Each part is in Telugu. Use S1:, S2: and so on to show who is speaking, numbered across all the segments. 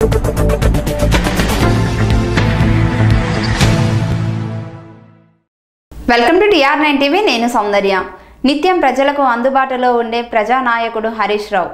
S1: welcome to T R nine TV నేను సౌందర్య నిత్యం ప్రజలకు అందుబాటులో ఉండే ప్రజానాయకుడు హరీష్ రావు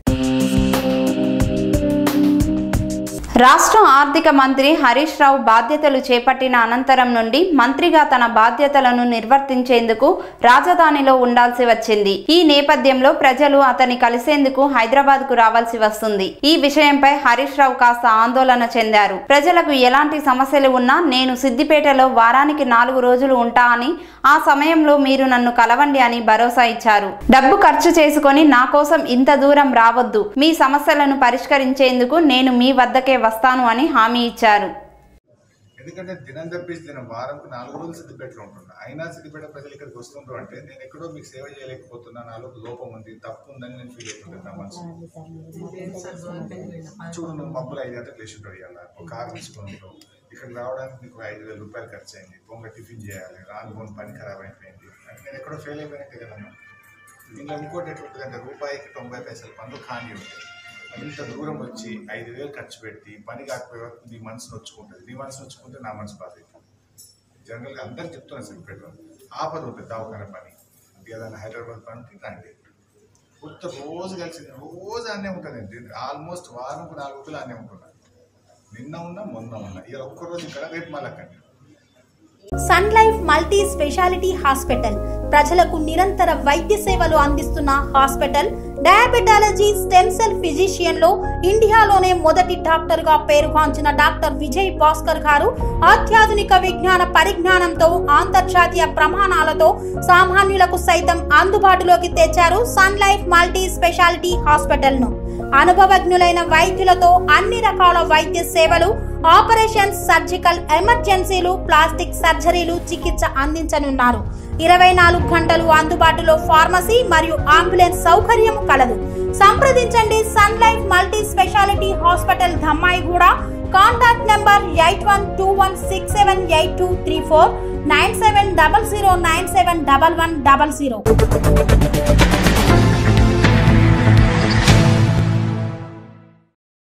S1: రాష్ట్ర ఆర్థిక మంత్రి హరీష్ రావు బాధ్యతలు చేపట్టిన అనంతరం నుండి మంత్రిగా తన బాధ్యతలను నిర్వర్తించేందుకు రాజధానిలో ఉండాల్సి వచ్చింది ఈ నేపథ్యంలో ప్రజలు అతని కలిసేందుకు హైదరాబాద్ కు రావాల్సి వస్తుంది ఈ విషయంపై హరీష్ రావు కాస్త ఆందోళన చెందారు ప్రజలకు ఎలాంటి సమస్యలు ఉన్నా నేను సిద్దిపేటలో వారానికి నాలుగు రోజులు ఉంటా అని ఆ సమయంలో మీరు నన్ను కలవండి అని భరోసా ఇచ్చారు డబ్బు ఖర్చు చేసుకొని నా కోసం ఇంత దూరం రావద్దు మీ సమస్యలను పరిష్కరించేందుకు నేను మీ వద్దకే వస్తాను అని హామీ ఇచ్చారు
S2: ఎందుకంటే దినం తప్పించి దినం వారంకు నాలుగు రోజులు సిద్దిపేటలో ఉంటున్నా అయినా సిద్దిపేట ప్రజలు ఇక్కడికి వస్తుంటారు అంటే నేను ఎక్కడో మీకు సేవ చేయలేకపోతున్నా నాలో లోపం ఉంది తప్పు ఉందని నేను ఫీల్ అవుతుంటాను నా మనసు చూడు నువ్వు మబ్బులు ఐదు గంటలకు లేచి ఉంటాడు ఇవాళ ఒక కారు తీసుకుంటావు ఇక్కడికి రావడానికి నీకు ఐదు వేల రూపాయలు ఖర్చు అయింది పొంగ టిఫిన్ చేయాలి రాను పోని పని ఖరాబ్ అయిపోయింది అంటే నేను ఎక్కడో ఫెయిల్ అయిపోయినట్టే కదమ్మా ఇంకా ఇంకోటి ఎట్లుంటుంది అంటే రూపాయికి తొంభై పైసలు పనులు ఖాళీ ఉంటాయి ఇంత దూరం వచ్చి ఐదు వేలు ఖర్చు పెట్టి పని కాకపోయే వరకు నీ మనసు నొచ్చుకుంటుంది నీ మనసు నొచ్చుకుంటే నా మనసు బాధ అవుతుంది జనరల్గా అందరు చెప్తున్నారు సిద్దిపేటలో ఆపద ఉంటుంది దవాఖాన పని ఏదైనా హైదరాబాద్ పనికి రండి కొత్త రోజు కలిసి రోజు అనే ఉంటుంది ఆల్మోస్ట్ వారంకు నాలుగు రోజులు అనే ఉంటున్నాను నిన్న ఉన్నా మొన్న ఉన్నా ఇక ఒక్కరోజు ఇక్కడ రేపు మళ్ళీ అక్కడికి
S3: sun life multi speciality hospital ప్రజలకు నిరంతర వైద్య సేవలు అందిస్తున్న hospital diabetology stem cell physician లో ఇండియాలోనే మొదటి డాక్టర్ గా పేరుగాంచిన డాక్టర్ విజయ్ భాస్కర్ గారు అత్యాధునిక విజ్ఞాన పరిజ్ఞానంతో అంతర్జాతీయ ప్రమాణాలతో సామాన్యులకు సైతం అందుబాటులోకి తెచ్చారు sun life multi speciality hospital ను అనుభవజ్ఞులైన వైద్యులతో అన్ని రకాల వైద్య సేవలు ఆపరేషన్స్ సర్జికల్ ఎమర్జెన్సీలు ప్లాస్టిక్ సర్జరీలు చికిత్స అందించనున్నారు ఇరవై నాలుగు గంటలు అందుబాటులో ఫార్మసీ మరియు అంబులెన్స్ సౌకర్యం కలదు సంప్రదించండి sun life multi speciality hospital Dammaiguda contact number eight one two one six seven eight two three four nine seven double zero nine seven double one double zero